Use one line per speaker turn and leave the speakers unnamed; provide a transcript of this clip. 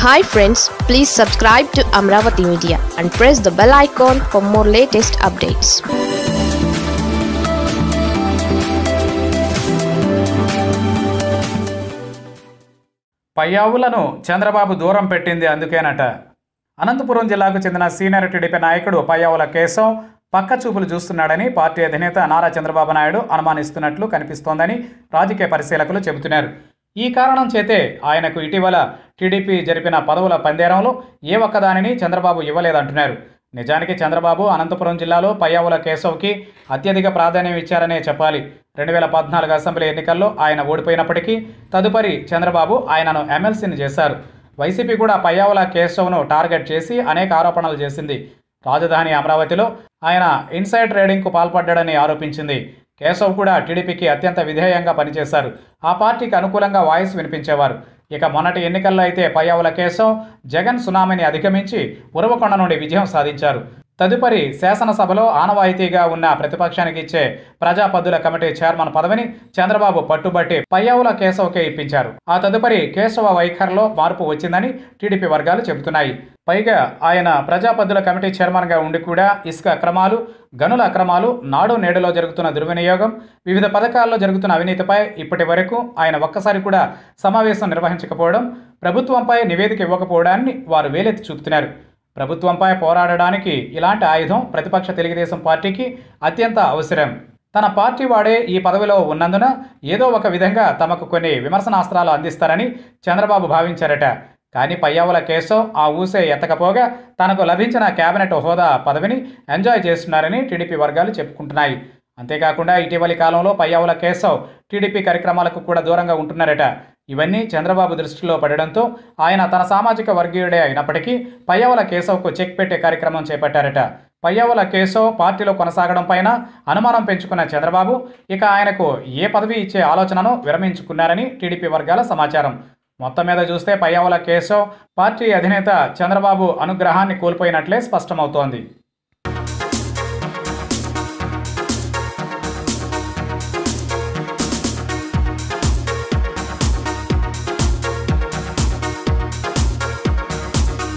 hi friends please subscribe to Amaravati media and press the bell icon for more latest updates
పయ్యావులను చంద్రబాబు దూరం పెట్టింది అందుకేనట అనంతపురం జిల్లాకు చెందిన సీనియర్ టీడీపీ నాయకుడు పయ్యావుల కేశవ్ పక్క చూపులు చూస్తున్నాడని పార్టీ అధినేత నారా చంద్రబాబు నాయుడు అనుమానిస్తున్నట్లు కనిపిస్తోందని రాజకీయ పరిశీలకులు చెబుతున్నారు ఈ కారణం చేతే ఆయనకు ఇటీవల టీడీపీ జరిపిన పదవుల పందేరంలో ఏ ఒక్కదానిని చంద్రబాబు ఇవ్వలేదంటున్నారు నిజానికి చంద్రబాబు అనంతపురం జిల్లాలో పయ్యావుల కేశవ్కి అత్యధిక ప్రాధాన్యం ఇచ్చారనే చెప్పాలి రెండు వేల పద్నాలుగు అసెంబ్లీ ఎన్నికల్లో ఆయన ఓడిపోయినప్పటికీ తదుపరి చంద్రబాబు ఆయనను ఎమ్మెల్సీని చేశారు వైసీపీ కూడా పయ్యావుల కేశవ్ను టార్గెట్ చేసి అనేక ఆరోపణలు చేసింది రాజధాని అమరావతిలో ఆయన ఇన్సైడ్ ట్రేడింగ్కు పాల్పడ్డాడని ఆరోపించింది కేశవ్ కూడా టీడీపీకి అత్యంత విధేయంగా పనిచేశారు ఆ పార్టీకి అనుకూలంగా వాయిస్ వినిపించేవారు ఇక మొన్నటి ఎన్నికల్లో అయితే పయ్యావుల కేశవ్ జగన్ సునామీని అధిగమించి ఉరవకొండ నుండి విజయం సాధించారు తదుపరి శాసనసభలో ఆనవాయితీగా ఉన్న ప్రతిపక్షానికి ఇచ్చే ప్రజాపద్దుల కమిటీ చైర్మన్ పదవిని చంద్రబాబు పట్టుబట్టి పయ్యావుల కేశవ్కే ఇప్పించారు ఆ తదుపరి కేశవ వైఖరిలో మార్పు వచ్చిందని టీడీపీ వర్గాలు చెబుతున్నాయి పైగా ఆయన ప్రజాపద్దుల కమిటీ చైర్మన్గా ఉండి కూడా ఇసుక అక్రమాలు గనుల అక్రమాలు నాడు నేడులో జరుగుతున్న దుర్వినియోగం వివిధ పథకాల్లో జరుగుతున్న అవినీతిపై ఇప్పటి వరకు ఆయన ఒక్కసారి కూడా సమావేశం నిర్వహించకపోవడం ప్రభుత్వంపై నివేదిక ఇవ్వకపోవడాన్ని వారు వేలెత్తి చూపుతున్నారు ప్రభుత్వంపై పోరాడడానికి ఇలాంటి ఆయుధం ప్రతిపక్ష తెలుగుదేశం పార్టీకి అత్యంత అవసరం తన పార్టీ వాడే ఈ పదవిలో ఉన్నందున ఏదో ఒక విధంగా తమకు కొన్ని విమర్శనాస్త్రాలు అందిస్తారని చంద్రబాబు భావించారట కానీ పయ్యావుల కేశవ్ ఆ ఊసే ఎత్తకపోగా తనకు లభించిన కేబినెట్ హోదా పదవిని ఎంజాయ్ చేస్తున్నారని టీడీపీ వర్గాలు చెప్పుకుంటున్నాయి అంతేకాకుండా ఇటీవలి కాలంలో పయ్యావుల కేశవ్ టీడీపీ కార్యక్రమాలకు కూడా దూరంగా ఉంటున్నారట ఇవన్నీ చంద్రబాబు దృష్టిలో పడడంతో ఆయన తన సామాజిక వర్గీయుడే అయినప్పటికీ పయ్యావుల కేశవ్కు చెక్ పెట్టే కార్యక్రమం చేపట్టారట పయ్యావుల కేశవ్ పార్టీలో కొనసాగడం పైన అనుమానం పెంచుకున్న చంద్రబాబు ఇక ఆయనకు ఏ పదవి ఇచ్చే ఆలోచనను విరమించుకున్నారని టీడీపీ వర్గాల సమాచారం మొత్తం మీద చూస్తే పయ్యావుల కేశవ్ పార్టీ అధినేత చంద్రబాబు అనుగ్రహాన్ని కోల్పోయినట్లే స్పష్టమవుతోంది